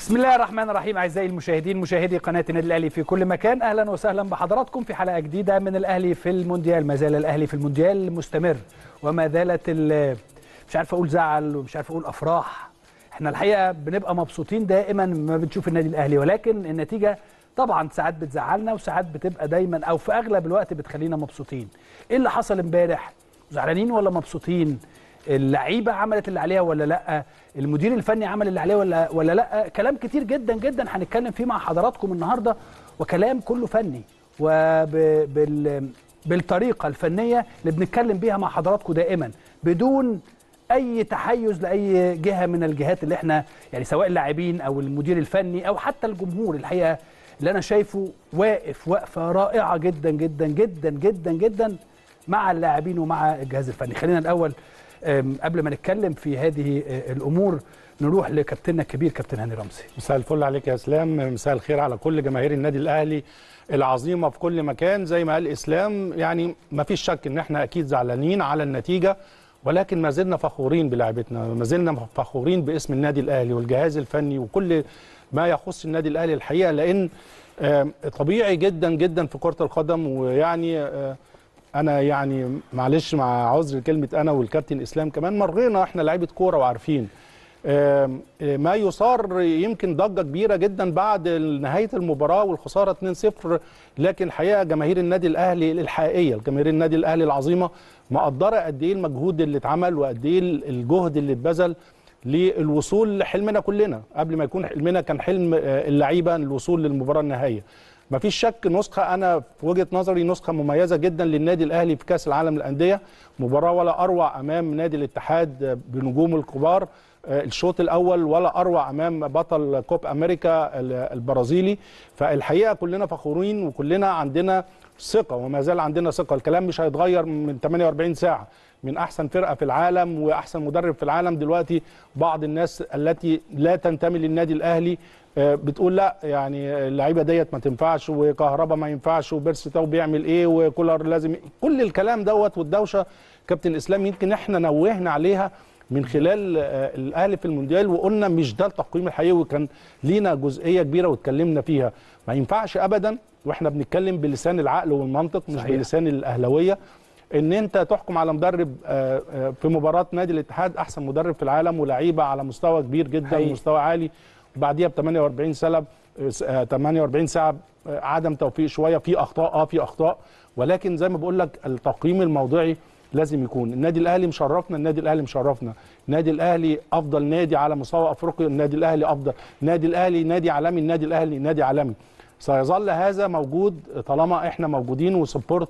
بسم الله الرحمن الرحيم اعزائي المشاهدين مشاهدي قناه النادي الاهلي في كل مكان اهلا وسهلا بحضراتكم في حلقه جديده من الاهلي في المونديال ما زال الاهلي في المونديال مستمر وما زالت ال- مش عارف اقول زعل ومش عارف اقول افراح احنا الحقيقه بنبقى مبسوطين دائما ما بنشوف النادي الاهلي ولكن النتيجه طبعا ساعات بتزعلنا وساعات بتبقى دايما او في اغلب الوقت بتخلينا مبسوطين ايه اللي حصل امبارح زعلانين ولا مبسوطين اللعيبه عملت اللي عليها ولا لا المدير الفني عمل اللي عليه ولا ولا لا كلام كتير جدا جدا هنتكلم فيه مع حضراتكم النهارده وكلام كله فني وبال بالطريقه الفنيه اللي بنتكلم بيها مع حضراتكم دائما بدون اي تحيز لاي جهه من الجهات اللي احنا يعني سواء اللاعبين او المدير الفني او حتى الجمهور الحقيقه اللي انا شايفه واقف وقفه رائعه جدا جدا جدا جدا جدا مع اللاعبين ومع الجهاز الفني خلينا الاول أم، قبل ما نتكلم في هذه آه، الامور نروح لكابتننا الكبير كابتن هاني رمزي مساء الفل عليك يا اسلام مساء الخير على كل جماهير النادي الاهلي العظيمه في كل مكان زي ما قال اسلام يعني ما فيش شك ان احنا اكيد زعلانين على النتيجه ولكن ما زلنا فخورين بلعبتنا ما زلنا فخورين باسم النادي الاهلي والجهاز الفني وكل ما يخص النادي الاهلي الحقيقه لان آم، طبيعي جدا جدا في كره القدم ويعني آه، انا يعني معلش مع عذر كلمه انا والكابتن اسلام كمان مرينا احنا لعيبه كوره وعارفين آم، آه، ما يثار يمكن ضجه كبيره جدا بعد نهايه المباراه والخساره 2-0 لكن الحقيقه جماهير النادي الاهلي الحقيقيه جماهير النادي الاهلي العظيمه مقدره قد ايه المجهود اللي اتعمل وقد ايه الجهد اللي اتبذل للوصول لحلمنا كلنا قبل ما يكون حلمنا كان حلم آه، اللعيبه الوصول للمباراه النهائيه مفيش شك نسخه انا في وجهه نظري نسخه مميزه جدا للنادي الاهلي في كاس العالم للانديه مباراه ولا اروع امام نادي الاتحاد بنجومه الكبار آه، الشوط الاول ولا اروع امام بطل كوب امريكا ال- البرازيلي فالحقيقه كلنا فخورين وكلنا عندنا ثقه وما زال عندنا ثقه الكلام مش هيتغير من 48 ساعه من احسن فرقه في العالم واحسن مدرب في العالم دلوقتي بعض الناس التي لا تنتمي للنادي الاهلي آه، بتقول لا يعني اللعيبه ديت ما تنفعش وكهربا ما ينفعش وبيرسي تاو بيعمل ايه وكولر لازم ي- كل الكلام دوت والدوشه كابتن اسلام يمكن احنا نوهنا عليها من خلال آه، الاهلي في المونديال وقلنا مش ده التقييم الحقيقي وكان لينا جزئيه كبيره واتكلمنا فيها ما ينفعش ابدا واحنا بنتكلم بلسان العقل والمنطق مش صحيح. بلسان الاهلاويه ان انت تحكم على مدرب آه، آه، في مباراه نادي الاتحاد احسن مدرب في العالم ولاعيبه على مستوى كبير جدا حقيقي. ومستوى عالي وبعديها ب 48 سنه آه، 48 ساعه آه، عدم توفيق شويه في اخطاء اه في اخطاء ولكن زي ما بقول لك التقييم الموضوعي لازم يكون النادي الاهلي مشرفنا النادي الاهلي مشرفنا النادي الاهلي افضل نادي على مستوى افريقيا النادي الاهلي افضل النادي الاهلي نادي عالمي النادي الاهلي نادي عالمي سيظل هذا موجود طالما احنا موجودين وسبورت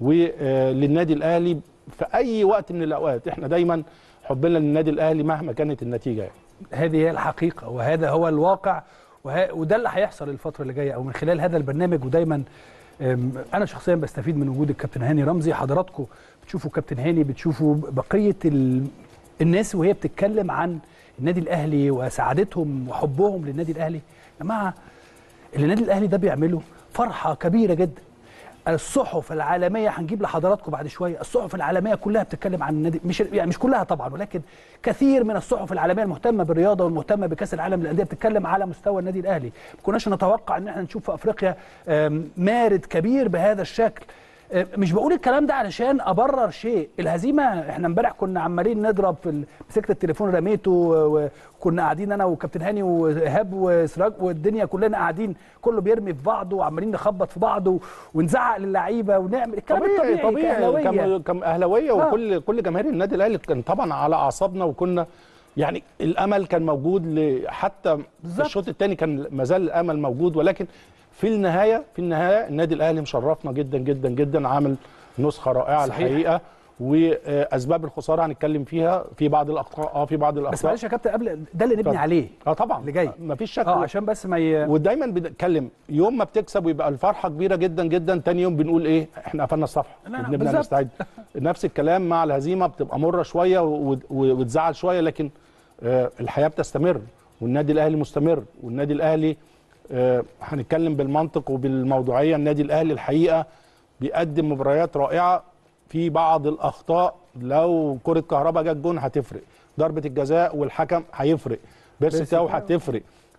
وللنادي الاهلي في اي وقت من الاوقات احنا دايما حبنا للنادي الاهلي مهما كانت النتيجه يعني. هذه هي الحقيقه وهذا هو الواقع وه... وده اللي هيحصل الفتره اللي جايه او من خلال هذا البرنامج ودايما أم، انا شخصيا بستفيد من وجود الكابتن هاني رمزي حضراتكم بتشوفوا كابتن هاني بتشوفوا بقيه ال... الناس وهي بتتكلم عن النادي الاهلي وسعادتهم وحبهم للنادي الاهلي يا جماعه اللي النادي الاهلي ده بيعمله فرحه كبيره جدا الصحف العالميه هنجيب لحضراتكم بعد شويه الصحف العالميه كلها بتتكلم عن النادي مش يعني مش كلها طبعا ولكن كثير من الصحف العالميه المهتمه بالرياضه والمهتمه بكاس العالم للانديه بتتكلم على مستوى النادي الاهلي ما كناش نتوقع ان احنا نشوف في افريقيا آم، مارد كبير بهذا الشكل آه، مش بقول الكلام ده علشان ابرر شيء الهزيمه احنا امبارح كنا عمالين نضرب في ال- مسكت التليفون رميته و- وكنا قاعدين انا وكابتن هاني وايهاب وسراج والدنيا كلنا قاعدين كله بيرمي في بعضه وعمالين نخبط في بعضه ونزعق للعيبه ونعمل الكلام طبيعي الطبيعي طبيعي كأهلاوية. كم كم اهلاويه آه. وكل كل جماهير النادي الاهلي كان طبعا على اعصابنا وكنا يعني الامل كان موجود ل- حتى في بالظبط. الشوط الثاني كان ما زال الامل موجود ولكن في النهايه في النهايه النادي الاهلي مشرفنا جدا جدا جدا عامل نسخه رائعه صحيح. الحقيقه واسباب الخساره هنتكلم فيها في بعض الاخطاء اه في بعض بس الاخطاء معلش يا كابتن قبل ده اللي نبني اتفضل. عليه اه طبعا اللي جاي. مفيش شك اه عشان بس ما ي... ودايما بنتكلم يوم ما بتكسب ويبقى الفرحه كبيره جدا جدا تاني يوم بنقول ايه احنا قفلنا الصفحه لا، لا، وبنبدا بالظبط. نستعد نفس الكلام مع الهزيمه بتبقى مره شويه و- و- وتزعل شويه لكن آه، الحياه بتستمر والنادي الاهلي مستمر والنادي الاهلي آه، هنتكلم بالمنطق وبالموضوعيه النادي الاهلي الحقيقه بيقدم مباريات رائعه في بعض الاخطاء لو كره كهرباء جت جون هتفرق ضربه الجزاء والحكم هيفرق بيرسي بيرسي تاو تاو. هتفرق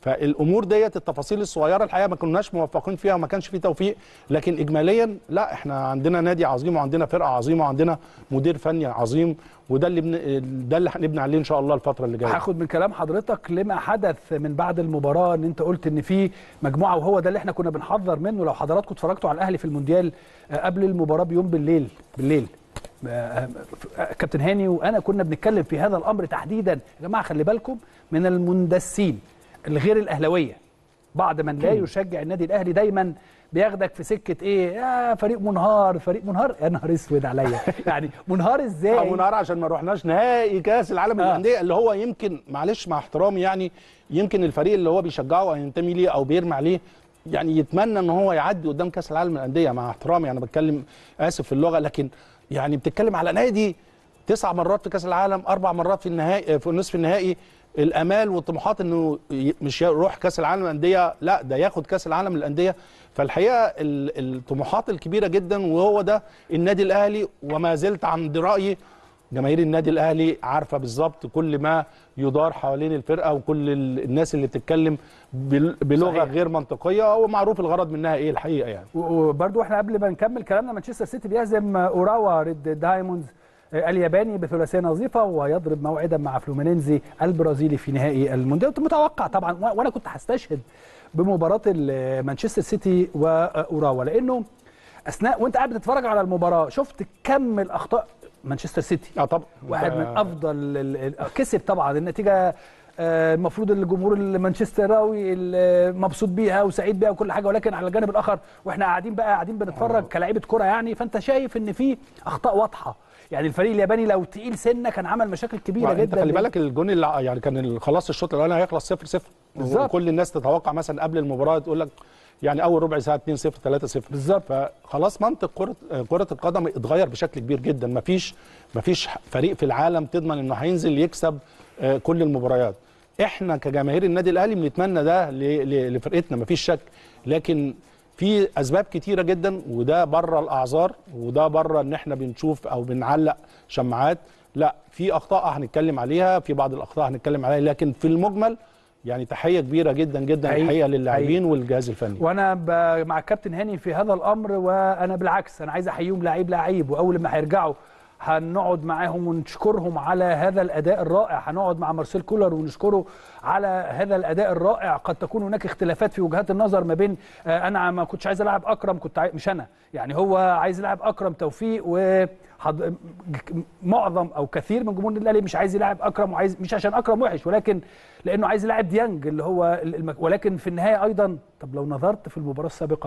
فالامور ديت التفاصيل الصغيره الحقيقه ما كناش موفقين فيها وما كانش فيه توفيق لكن اجماليا لا احنا عندنا نادي عظيم وعندنا فرقه عظيمه وعندنا مدير فني عظيم وده اللي بن... ده اللي هنبني عليه ان شاء الله الفتره اللي جايه هاخد من كلام حضرتك لما حدث من بعد المباراه ان انت قلت ان في مجموعه وهو ده اللي احنا كنا بنحذر منه لو حضراتكم اتفرجتوا على الاهلي في المونديال آه، قبل المباراه بيوم بالليل بالليل آه، آه، كابتن هاني وانا كنا بنتكلم في هذا الامر تحديدا يا جماعه خلي بالكم من المندسين الغير الاهلاويه بعض من لا يشجع النادي الاهلي دايما بياخدك في سكه ايه يا فريق منهار فريق منهار يا نهار اسود عليا يعني منهار ازاي ابو نهار عشان ما رحناش نهائي كاس العالم آه. للانديه اللي هو يمكن معلش مع احترامي يعني يمكن الفريق اللي هو بيشجعه او ينتمي ليه او بيرمي عليه يعني يتمنى ان هو يعدي قدام كاس العالم للانديه مع احترامي انا بتكلم اسف في اللغه لكن يعني بتتكلم على نادي تسع مرات في كاس العالم اربع مرات في النهائي في نصف النهائي الامال والطموحات انه ي- مش يروح كاس العالم للانديه لا ده ياخد كاس العالم للانديه فالحقيقه ال- الطموحات الكبيره جدا وهو ده النادي الاهلي وما زلت عند رايي جماهير النادي الاهلي عارفه بالظبط كل ما يدار حوالين الفرقه وكل ال- الناس اللي بتتكلم بل- بلغه صحيح. غير منطقيه ومعروف الغرض منها ايه الحقيقه يعني وبرضو احنا قبل ما نكمل كلامنا مانشستر سيتي بيهزم اوراوا ريد دايموندز الياباني بثلاثيه نظيفه ويضرب موعدا مع فلومينينزي البرازيلي في نهائي المونديال متوقع طبعا و- وانا كنت هستشهد بمباراه ال- مانشستر سيتي واوراوا لانه اثناء وانت قاعد بتتفرج على المباراه شفت كم الاخطاء مانشستر سيتي اه طبعا واحد أنت- من افضل ال- ال- كسب طبعا النتيجه آه، المفروض الجمهور المانشستراوي ال- مبسوط بيها وسعيد بيها وكل حاجه ولكن على الجانب الاخر واحنا قاعدين بقى قاعدين بنتفرج كلاعيبه كره يعني فانت شايف ان في اخطاء واضحه يعني الفريق الياباني لو تقيل سنه كان عمل مشاكل كبيره انت جدا خلي بالك الجون اللي يعني كان ال- خلاص الشوط الاولاني هيخلص 0 0 بالظبط. وكل الناس تتوقع مثلا قبل المباراه تقول لك يعني اول ربع ساعه 2 0 3 0 بالظبط. فخلاص منطق كره كره القدم اتغير بشكل كبير جدا مفيش مفيش فريق في العالم تضمن انه هينزل يكسب آه، كل المباريات احنا كجماهير النادي الاهلي بنتمنى ده ل- ل- لفرقتنا مفيش شك لكن في اسباب كتيره جدا وده بره الاعذار وده بره ان احنا بنشوف او بنعلق شماعات لا في اخطاء هنتكلم عليها في بعض الاخطاء هنتكلم عليها لكن في المجمل يعني تحيه كبيره جدا جدا حقيقي. الحقيقه للاعبين والجهاز الفني وانا ب- مع الكابتن هاني في هذا الامر وانا بالعكس انا عايز احييهم لعيب لعيب واول ما هيرجعوا هنقعد معاهم ونشكرهم على هذا الاداء الرائع هنقعد مع مارسيل كولر ونشكره على هذا الاداء الرائع قد تكون هناك اختلافات في وجهات النظر ما بين آه، انا ما كنتش عايز العب اكرم كنت عاي... مش انا يعني هو عايز يلعب اكرم توفيق و حض... معظم او كثير من جمهور النادي الاهلي مش عايز يلعب اكرم وعايز مش عشان اكرم وحش ولكن لانه عايز يلعب ديانج اللي هو الم... ولكن في النهايه ايضا طب لو نظرت في المباراه السابقه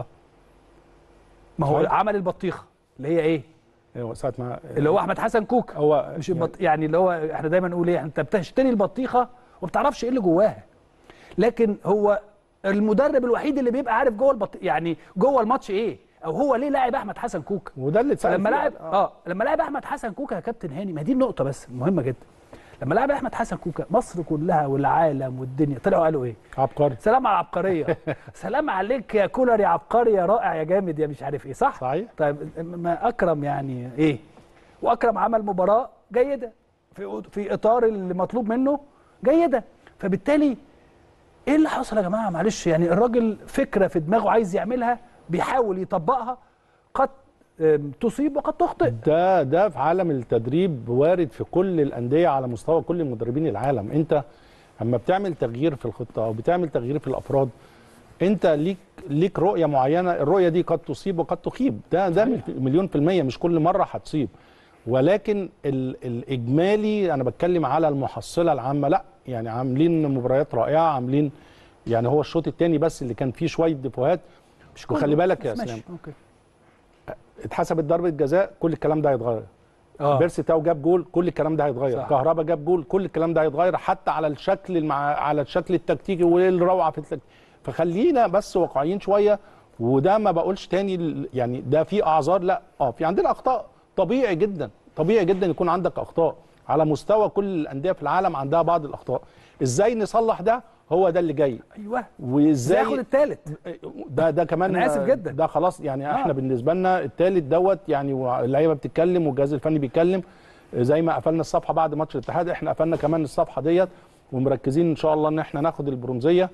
ما هو صحيح. عمل البطيخه اللي هي ايه أيوة، ساعه ما اللي هو احمد حسن كوك هو مش البط... يعني اللي هو احنا دايما نقول ايه انت بتشتري البطيخه وما بتعرفش ايه اللي جواها لكن هو المدرب الوحيد اللي بيبقى عارف جوه البط... يعني جوه الماتش ايه او هو ليه لاعب احمد حسن كوك وده اللي اتسال فلما فيه. لاعب اه لما لاعب احمد حسن كوكا يا كابتن هاني ما دي النقطه بس مهمه جدا لما لاعب احمد حسن كوكا مصر كلها والعالم والدنيا طلعوا قالوا ايه عبقري سلام على العبقريه سلام عليك يا كولر يا عبقري يا رائع يا جامد يا مش عارف ايه صح صحيح طيب ما اكرم يعني ايه واكرم عمل مباراه جيده في في اطار اللي مطلوب منه جيده فبالتالي ايه اللي حصل يا جماعه معلش يعني الراجل فكره في دماغه عايز يعملها بيحاول يطبقها قد آم، تصيب وقد تخطئ ده ده في عالم التدريب وارد في كل الانديه على مستوى كل مدربين العالم انت اما بتعمل تغيير في الخطه او بتعمل تغيير في الافراد انت ليك ليك رؤيه معينه الرؤيه دي قد تصيب وقد تخيب ده ده مليون في الميه مش كل مره هتصيب ولكن ال الاجمالي انا بتكلم على المحصله العامه لا يعني عاملين مباريات رائعه عاملين يعني هو الشوط الثاني بس اللي كان فيه شويه ديفوهات مش وخلي بالك يا بس ماشي، اسلام اوكي اتحسبت ضربه جزاء كل الكلام ده هيتغير اه بيرسي تاو جاب جول كل الكلام ده هيتغير صح. كهربا جاب جول كل الكلام ده هيتغير حتى على الشكل المع... على الشكل التكتيكي والروعه في التك... فخلينا بس واقعيين شويه وده ما بقولش تاني ال- يعني ده في اعذار لا اه في عندنا اخطاء طبيعي جدا طبيعي جدا يكون عندك اخطاء على مستوى كل الانديه في العالم عندها بعض الاخطاء ازاي نصلح ده هو ده اللي جاي ايوه ازاي وازاي ياخد الثالث ده ده كمان أنا آسف جدا. ده خلاص يعني آه. احنا بالنسبه لنا الثالث دوت يعني واللعيبه بتتكلم والجهاز الفني بيتكلم زي ما قفلنا الصفحه بعد ماتش الاتحاد احنا قفلنا كمان الصفحه ديت ومركزين ان شاء الله ان احنا ناخد البرونزيه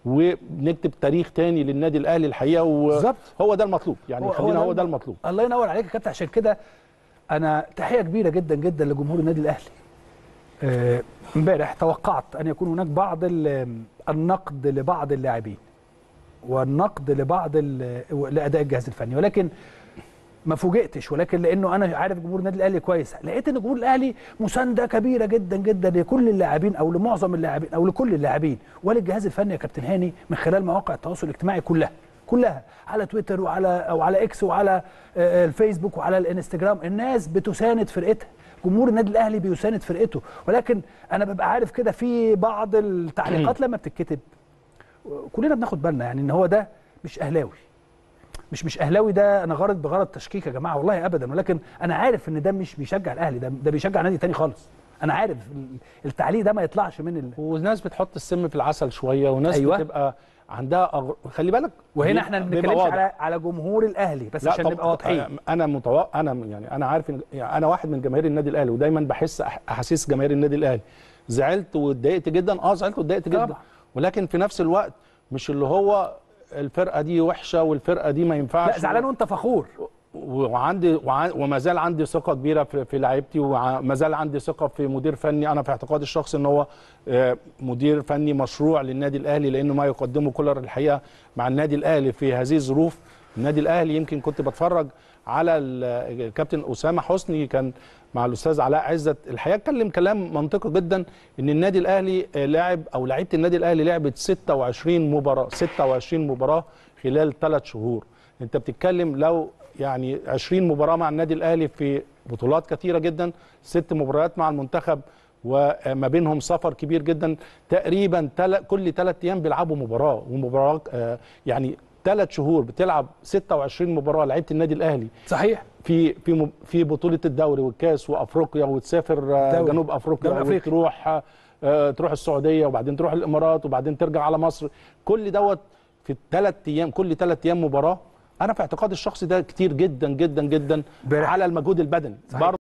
ونكتب تاريخ تاني للنادي الاهلي الحقيقه بالظبط. وهو ده المطلوب يعني خلينا هو ده المطلوب الله ينور عليك يا كابتن عشان كده انا تحيه كبيره جدا جدا لجمهور النادي الاهلي آه، امبارح توقعت ان يكون هناك بعض ال- النقد لبعض اللاعبين والنقد لبعض ال- لاداء الجهاز الفني ولكن ما فوجئتش ولكن لانه انا عارف جمهور النادي الاهلي كويس لقيت ان جمهور الاهلي مسانده كبيره جدا جدا لكل اللاعبين او لمعظم اللاعبين او لكل اللاعبين وللجهاز الفني يا كابتن هاني من خلال مواقع التواصل الاجتماعي كلها كلها على تويتر وعلى او على اكس وعلى آه، الفيسبوك وعلى الانستجرام الناس بتساند فرقتها جمهور النادي الاهلي بيساند فرقته ولكن انا ببقى عارف كده في بعض التعليقات لما بتتكتب كلنا بناخد بالنا يعني ان هو ده مش اهلاوي مش مش اهلاوي ده انا غرض بغرض تشكيك يا جماعه والله ابدا ولكن انا عارف ان ده مش بيشجع الاهلي ده ده بيشجع نادي تاني خالص انا عارف ال- التعليق ده ما يطلعش من ال... وناس بتحط السم في العسل شويه وناس أيوة. أيوة. بتبقى عندها أغر... خلي بالك وهنا بيبقى- احنا ما بيبقى بنتكلمش واضح. على على جمهور الاهلي بس لا عشان طب- نبقى واضحين انا متو... انا يعني انا عارف إن... يعني انا واحد من جماهير النادي الاهلي ودايما بحس أح- احاسيس جماهير النادي الاهلي زعلت واتضايقت جدا اه زعلت واتضايقت جدا طبعا. ولكن في نفس الوقت مش اللي هو الفرقه دي وحشه والفرقه دي ما ينفعش لا زعلان وانت فخور وعندي وع- وما زال عندي ثقه كبيره في, في لعيبتي وما زال عندي ثقه في مدير فني انا في اعتقادي الشخصي ان هو آه، مدير فني مشروع للنادي الاهلي لانه ما يقدمه كولر الحقيقه مع النادي الاهلي في هذه الظروف النادي الاهلي يمكن كنت بتفرج على ال- الكابتن اسامه حسني كان مع الاستاذ علاء عزت الحقيقه اتكلم كلام منطقي جدا ان النادي الاهلي آه، لاعب او لعيبه النادي الاهلي لعبت 26 مباراه 26 مباراه خلال ثلاث شهور انت بتتكلم لو يعني 20 مباراه مع النادي الاهلي في بطولات كثيره جدا ست مباريات مع المنتخب وما بينهم سفر كبير جدا تقريبا تل... كل ثلاث ايام بيلعبوا مباراه ومباراه آه، يعني ثلاث شهور بتلعب 26 مباراه لعيبه النادي الاهلي صحيح في في م- في بطوله الدوري والكاس وافريقيا وتسافر آه، دوري. جنوب افريقيا دوري أفريقيا. وتروح آه، تروح السعوديه وبعدين تروح الامارات وبعدين ترجع على مصر كل دوت في ثلاث ايام كل ثلاث ايام مباراه انا في اعتقادي الشخصي ده كتير جدا جدا جدا امبارح. على المجهود البدني صحيح. برضه